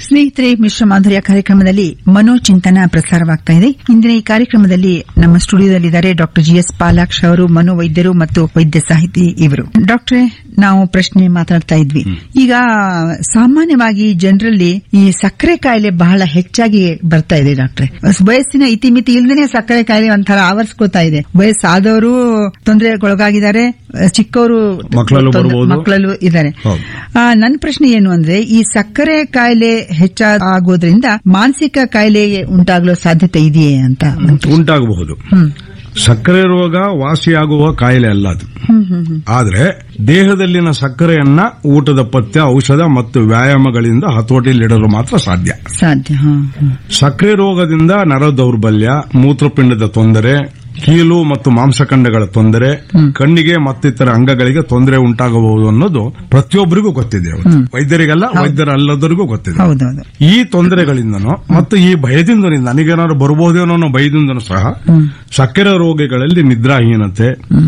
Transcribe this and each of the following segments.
ಸ್ನೇಹಿತರೆ ಮಿಶ್ರ ಮಾಧುರ್ಯ ಕಾರ್ಯಕ್ರಮದಲ್ಲಿ ಮನೋಚಿಂತನ ಪ್ರಸಾರವಾಗ್ತಾ ಇದೆ ಇಂದಿನ ಈ ಕಾರ್ಯಕ್ರಮದಲ್ಲಿ ನಮ್ಮ ಸ್ಟುಡಿಯೋದಲ್ಲಿದ್ದಾರೆ ಡಾಕ್ಟರ್ ಜಿಎಸ್ ಪಾಲಾಕ್ಷ ಅವರು ಮನೋವೈದ್ಯರು ಮತ್ತು ವೈದ್ಯ ಸಾಹಿತಿ ಇವರು ಡಾಕ್ಟ್ರೇ ನಾವು ಪ್ರಶ್ನೆ ಮಾತಾಡ್ತಾ ಇದ್ವಿ ಈಗ ಸಾಮಾನ್ಯವಾಗಿ ಜನರಲ್ಲಿ ಈ ಸಕ್ಕರೆ ಕಾಯಿಲೆ ಬಹಳ ಹೆಚ್ಚಾಗಿ ಬರ್ತಾ ಇದೆ ಡಾಕ್ಟ್ರೆ ವಯಸ್ಸಿನ ಇತಿಮಿತಿ ಇಲ್ದೇನೆ ಸಕ್ಕರೆ ಕಾಯಿಲೆ ಒಂಥರ ಆವರಿಸ್ಕೋತಾ ಇದೆ ವಯಸ್ಸಾದವರು ತೊಂದರೆಗೊಳಗಾಗಿದ್ದಾರೆ ಚಿಕ್ಕವರು ಮಕ್ಕಳಲ್ಲೂ ತೊಂದ್ರೆ- ಬರ್ಬೋದು. ಮಕ್ಕಳಲ್ಲೂ ಇದ್ದಾರೆ ಹೌದು. ಆ, ನನ್ನ ಪ್ರಶ್ನೆ ಏನು ಅಂದ್ರೆ ಈ ಸಕ್ಕರೆ ಕಾಯಿಲೆ ಹೆಚ್ಚಾಗೋದ್ರಿಂದ ಮಾನಸಿಕ ಕಾಯಿಲೆ ಉಂಟಾಗಲು ಸಾಧ್ಯತೆ ಇದೆಯೇ ಅಂತ ಉಂಟಾಗಬಹುದು ಹ್ಮ್ ಸಕ್ಕರೆ ರೋಗ ವಾಸಿಯಾಗುವ ಕಾಯಿಲೆ ಅಲ್ಲ ಅದು ಹ್ಮ್ ಹ್ಮ್ ಹ್ಮ್ ಆದ್ರೆ ದೇಹದಲ್ಲಿನ ಸಕ್ಕರೆಯನ್ನ ಊಟದ ಪಥ್ಯ ಔಷಧ ಮತ್ತು ವ್ಯಾಯಾಮಗಳಿಂದ ಹತೋಟಿಯಲ್ಲಿಡಲು ಮಾತ್ರ ಸಾಧ್ಯ ಸಾಧ್ಯ ಹಾ ಹ್ಮ್. ಸಕ್ಕರೆ ರೋಗದಿಂದ ನರ ದೌರ್ಬಲ್ಯ ಮೂತ್ರಪಿಂಡದ ತೊಂದರೆ ಕೀಲು ಮತ್ತು ಮಾಂಸಖಂಡಗಳ ತೊಂದರೆ ಕಣ್ಣಿಗೆ ಮತ್ತಿತರ ಅಂಗಗಳಿಗೆ ತೊಂದರೆ ಉಂಟಾಗಬಹುದು ಅನ್ನೋದು ಪ್ರತಿಯೊಬ್ಬರಿಗೂ ಗೊತ್ತಿದೆ ಇವತ್ತು. ವೈದ್ಯರಿಗಲ್ಲ ವೈದ್ಯರಲ್ಲದರಿಗೂ ಗೊತ್ತಿದೆ ಹೌದೌದು ಈ ತೊಂದರೆಗಳಿಂದನೂ ಮತ್ತು ಈ ಭಯದಿಂದನೂ ನನಗೇನಾದ್ರು ಬರಬಹುದೇನೋ ಅನ್ನೋ ಭಯದಿಂದನೂ ಸಹ ಸಕ್ಕರೆ ರೋಗಿಗಳಲ್ಲಿ ನಿದ್ರಾಹೀನತೆ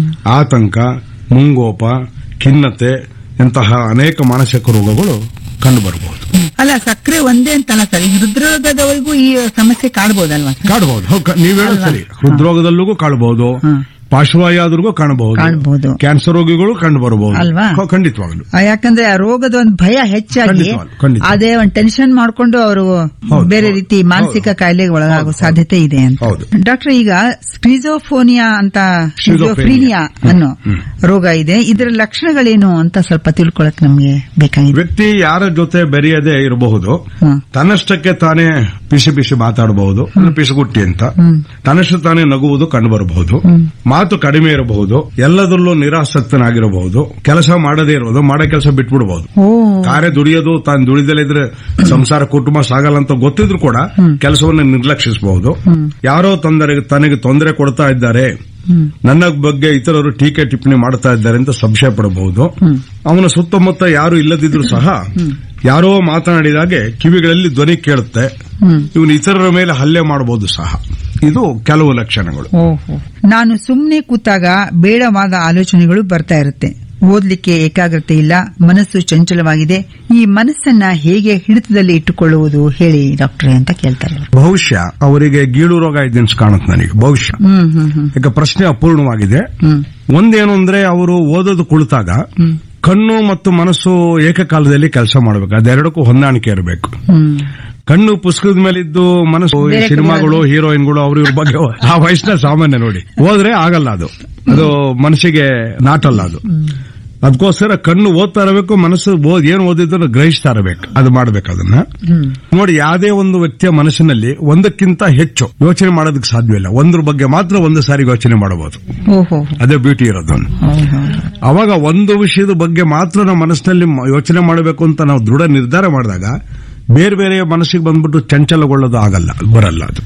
ಆತಂಕ ಮುಂಗೋಪ ಖಿನ್ನತೆ ಇಂತಹ ಅನೇಕ ಮಾನಸಿಕ ರೋಗಗಳು ಕಂಡುಬರಬಹುದು ಅಲ್ಲ ಸಕ್ಕರೆ ಒಂದೇ ಅಂತಲ್ಲ ಸರ್ ಈ ಹೃದ್ರೋಗದವರೆಗೂ ಈ ಸಮಸ್ಯೆ ಕಾಡಬಹುದಲ್ವಾ ಸರ್ ಕಾಡಬಹುದು ನೀವ್ ಹೇಳೋದು ಸರಿ ಹೃದ್ರೋಗದಲ್ಲೂ ಕಾಣಬಹುದು ಹ್ಮ್. ಪಾರ್ಶ್ವವಾಯುದ್ರಿಗೂ ಕಾಣಬಹುದು ಕಾಣಬಹುದು. ಕ್ಯಾನ್ಸರ್ ರೋಗಿಗಳು ಕಂಡು ಬರಬಹುದು ಅಲ್ವಾ? ಖಂಡಿತವಾಗ್ಲು ಆ, ಯಾಕಂದ್ರೆ ಆ ರೋಗದ ಒಂದು ಭಯ ಹೆಚ್ಚಾಗಿ ಖಂಡಿತವಾಗ್ಲು, ಖಂಡಿತ. ಅದೇ ಒಂದು ಟೆನ್ಷನ್ ಮಾಡ್ಕೊಂಡು ಅವರು ಹೌದು, ಬೇರೆ ಹೌದು. ರೀತಿ ಮಾನಸಿಕ ಹೌದು. ಕಾಯಿಲೆಗೆ ಒಳಗಾಗೋ ಹೌದು, ಸಾಧ್ಯತೆ ಇದೆ ಅಂತ ಹೌದು. ಡಾಕ್ಟರ್ ಈಗ ಸ್ಕ್ರಿಜೋಫೋನಿಯಾ ಅಂತ ಸ್ಕ್ರಿಜೋಫ್ರೀನಿಯಾ ಅನ್ನೋ ರೋಗ ಇದೆ ಇದರ ಲಕ್ಷಣಗಳೇನು ಅಂತ ಸ್ವಲ್ಪ ತಿಳ್ಕೊಳಕ್ ನಮ್ಗೆ ಬೇಕಾಗಿದೆ ವ್ಯಕ್ತಿ ಯಾರ ಜೊತೆ ಬೆರೆಯದೆ ಇರಬಹುದು ಹ್ಮ್. ತನ್ನಷ್ಟಕ್ಕೆ ತಾನೇ ಪಿಸಿ ಪಿಸಿ ಮಾತಾಡಬಹುದು ಅಂದ್ರೆ ಪಿಸುಗುಟ್ಟಿ ಅಂತ ತನ್ನಷ್ಟು ತಾನೇ ನಗುವುದು ಕಂಡುಬರಬಹುದು ಮಾತು ಕಡಿಮೆ ಇರಬಹುದು ಎಲ್ಲದರಲ್ಲೂ ನಿರಾಸಕ್ತನಾಗಿರಬಹುದು ಕೆಲಸ ಮಾಡದೇ ಇರೋದು ಮಾಡೋ ಕೆಲಸ ಬಿಟ್ಬಿಡಬಹುದು ಓ ಕಾರ್ಯ ದುಡಿಯೋದು ತಾನು ದುಡಿದಲಿದ್ರೆ ಸಂಸಾರ ಕುಟುಂಬ ಸಾಗಲ್ಲ ಅಂತ ಗೊತ್ತಿದ್ರು ಕೂಡ ಕೆಲಸವನ್ನು ನಿರ್ಲಕ್ಷಿಸಬಹುದು ಯಾರೋ ತೊಂದರೆ ತನಗೆ ತೊಂದರೆ ಕೊಡ್ತಾ ಇದ್ದಾರೆ ನನ್ನ ಬಗ್ಗೆ ಇತರರು ಟೀಕೆ ಟಿಪ್ಪಣಿ ಮಾಡ್ತಾ ಇದ್ದಾರೆ ಅಂತ ಸಂಶಯ ಪಡಬಹುದು ಅವನ ಸುತ್ತಮುತ್ತ ಯಾರು ಇಲ್ಲದಿದ್ರು ಸಹ ಯಾರೋ ಮಾತನಾಡಿದಾಗೆ ಕಿವಿಗಳಲ್ಲಿ ಧ್ವನಿ ಕೇಳುತ್ತೆ ಇವನು ಇತರರ ಮೇಲೆ ಹಲ್ಲೆ ಮಾಡಬಹುದು ಸಹ ಇದು ಕೆಲವು ಲಕ್ಷಣಗಳು ಓಹೋ ನಾನು ಸುಮ್ಮನೆ ಕೂತಾಗ ಬೇಡವಾದ ಆಲೋಚನೆಗಳು ಬರ್ತಾ ಇರುತ್ತೆ ಓದ್ಲಿಕ್ಕೆ ಏಕಾಗ್ರತೆ ಇಲ್ಲ ಮನಸ್ಸು ಚಂಚಲವಾಗಿದೆ ಈ ಮನಸ್ಸನ್ನ ಹೇಗೆ ಹಿಡಿತದಲ್ಲಿ ಇಟ್ಟುಕೊಳ್ಳುವುದು ಹೇಳಿ ಡಾಕ್ಟ್ರೆ ಅಂತ ಕೇಳ್ತಾರೆ ಅವ್ರು. ಬಹುಶಃ ಅವರಿಗೆ ಗೀಳು ರೋಗ ಇದೆ ಅಂತ ಕಾಣುತ್ತೆ ನನಗೆ ಬಹುಶಃ ಹ್ಮ್ ಹ್ಮ್ ಹ್ಮ್ ಈಗ ಪ್ರಶ್ನೆ ಅಪೂರ್ಣವಾಗಿದೆ ಹ್ಮ್ ಒಂದೇನು ಅಂದ್ರೆ ಅವರು ಓದೋದು ಕುಳಿತಾಗ ಕಣ್ಣು ಮತ್ತು ಮನಸ್ಸು ಏಕಕಾಲದಲ್ಲಿ ಕೆಲಸ ಮಾಡಬೇಕು ಅದೆರಡಕ್ಕೂ ಹೊಂದಾಣಿಕೆ ಇರಬೇಕು ಹ್ಮ್ ಕಣ್ಣು ಪುಸ್ತಕದ ಮೇಲಿದ್ದು ಮನಸ್ಸು ಈ ಬೇರೆ ಸಿನಿಮಾಗಳು ಹೀರೋಯಿನ್ಗಳು ಅವ್ರ ಇವ್ರ ಬಗ್ಗೆ ಆ ವಯಸ್ಸಿನ ಸಾಮಾನ್ಯ ನೋಡಿ ಹೋದ್ರೆ ಆಗಲ್ಲ ಅದು ಅದು ಮನಸ್ಸಿಗೆ ನಾಟಲ್ಲ ಅದು ಅದಕ್ಕೋಸ್ಕರ ಕಣ್ಣು ಓದ್ತಾ ಇರಬೇಕು ಮನಸ್ಸು ಓದ್ ಏನ್ ಓದಿದ್ರು ಗ್ರಹಿಸ್ತಾ ಇರಬೇಕು ಅದು ಮಾಡ್ಬೇಕು ಅದನ್ನ ಹ್ಮ್ ನೋಡಿ ಯಾವುದೇ ಒಂದು ವ್ಯಕ್ತಿಯ ಮನಸ್ಸಿನಲ್ಲಿ ಒಂದಕ್ಕಿಂತ ಹೆಚ್ಚು ಯೋಚನೆ ಮಾಡೋದಕ್ಕೆ ಸಾಧ್ಯವಿಲ್ಲ ಒಂದ್ರ ಬಗ್ಗೆ ಮಾತ್ರ ಒಂದು ಸಾರಿ ಯೋಚನೆ ಮಾಡಬಹುದು ಓಹೋ ಅದೇ ಬ್ಯೂಟಿ ಇರೋದು ಹೌದು ಹೌದು ಅವಾಗ ಒಂದು ವಿಷಯದ ಬಗ್ಗೆ ಮಾತ್ರ ನಾವು ಮನಸ್ಸಿನಲ್ಲಿ ಮ- ಯೋಚನೆ ಮಾಡಬೇಕು ಅಂತ ನಾವು ದೃಢ ನಿರ್ಧಾರ ಮಾಡಿದಾಗ ಬೇರೆ ಬೇರೆ ಮನಸ್ಸಿಗೆ ಬಂದ್ಬಿಟ್ಟು ಚಂಚಲಗೊಳ್ಳೋದು ಆಗಲ್ಲ ಬರಲ್ಲ ಅದು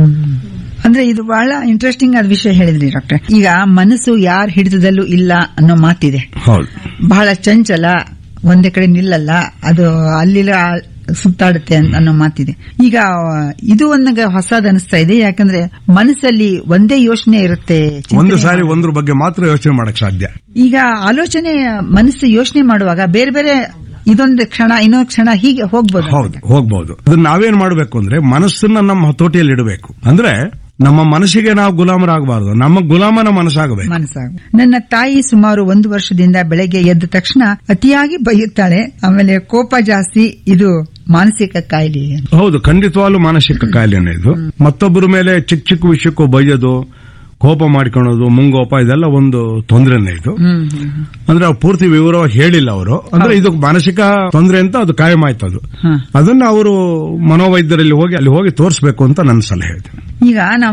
ಅಂದ್ರೆ ಇದು ಬಹಳ ಇಂಟ್ರೆಸ್ಟಿಂಗ್ ಆದ ವಿಷಯ ಹೇಳಿದ್ರಿ ಡಾಕ್ಟ್ರೆ ಈಗ ಮನಸ್ಸು ಯಾರ ಹಿಡಿತದಲ್ಲೂ ಇಲ್ಲ ಅನ್ನೋ ಮಾತಿದೆ ಹೌದು ಬಹಳ ಚಂಚಲ ಒಂದೇ ಕಡೆ ನಿಲ್ಲಲ್ಲ ಅದು ಅಲ್ಲಿಲ್ಲ ಸುತ್ತಾಡುತ್ತೆ ಅಂತ- ಅನ್ನೋ ಮಾತಿದೆ ಈಗ ಇದು ನನಗೆ ಹೊಸದ್ ಅನಿಸ್ತಾ ಇದೆ ಯಾಕಂದ್ರೆ ಮನಸ್ಸಲ್ಲಿ ಒಂದೇ ಯೋಚನೆ ಇರುತ್ತೆ ಚಿಂತನೆ ಒಂದು ಸಾರಿ ಮಾಡೋದು. ಒಂದ್ರ ಬಗ್ಗೆ ಮಾತ್ರ ಯೋಚನೆ ಮಾಡಕ್ ಸಾಧ್ಯ ಈಗ ಆಲೋಚನೆ ಮನಸ್ಸು ಯೋಚನೆ ಮಾಡುವಾಗ ಬೇರೆ ಬೇರೆ ಇದೊಂದು ಕ್ಷಣ ಇನ್ನೊಂದು ಕ್ಷಣ ಹೀಗೆ ಹೋಗ್ಬೋದು ಹೌದು ಹೋಗ್ಬಹುದು ಅದನ್ನ ನಾವೇನ್ ಮಾಡಬೇಕು ಅಂದ್ರೆ ಮನಸ್ಸನ್ನ ನಮ್ಮ ಹತೋಟಿಯಲ್ಲಿ ಇಡಬೇಕು ಅಂದ್ರೆ ನಮ್ಮ ಮನಸ್ಸಿಗೆ ನಾವು ಗುಲಾಮರಾಗಬಾರದು ನಮ್ಮ ಗುಲಾಮನ ಮನಸ್ಸಾಗಬೇಕು ಮನಸ್ಸಾಗ ನನ್ನ ತಾಯಿ ಸುಮಾರು ಒಂದು ವರ್ಷದಿಂದ ಬೆಳಗ್ಗೆ ಎದ್ದ ತಕ್ಷಣ ಅತಿಯಾಗಿ ಬೈಯುತ್ತಾಳೆ ಆಮೇಲೆ ಕೋಪ ಜಾಸ್ತಿ ಇದು ಮಾನಸಿಕ ಕಾಯಿಲೆ ಹೌದು ಖಂಡಿತವಾಗ್ಲೂ ಮಾನಸಿಕ ಕಾಯಿಲೆನೇ ಇದು ಮತ್ತೊಬ್ಬರ ಮೇಲೆ ಚಿಕ್ಕ ಚಿಕ್ಕ ವಿಷಯಕ್ಕೂ ಬೈಯೋದು ಕೋಪ ಮಾಡ್ಕೊಳ್ಳೋದು ಮುಂಗೋಪ ಇದೆಲ್ಲ ಒಂದು ತೊಂದರೆನೇ ಇದು ಹ್ಮ್ ಹ್ಮ್ ಹ್ಮ್. ಅಂದ್ರೆ ಅವ್ರು ಪೂರ್ತಿ ವಿವರವಾಗಿ ಹೇಳಿಲ್ಲ ಅವರು ಅಂದ್ರೆ ಇದು ಮಾನಸಿಕ ತೊಂದರೆ ಅಂತ ಅದು ಕಾಯಂ ಆಯ್ತು ಅದು ಹ. ಅದನ್ನ ಅವರು ಮನೋವೈದ್ಯರಲ್ಲಿ ಹೋಗಿ ಅಲ್ಲಿ ಹೋಗಿ ತೋರಿಸಬೇಕು ಅಂತ ನನ್ನ ಸಲಹೆ ಇದೆ ಈಗ ನಾವು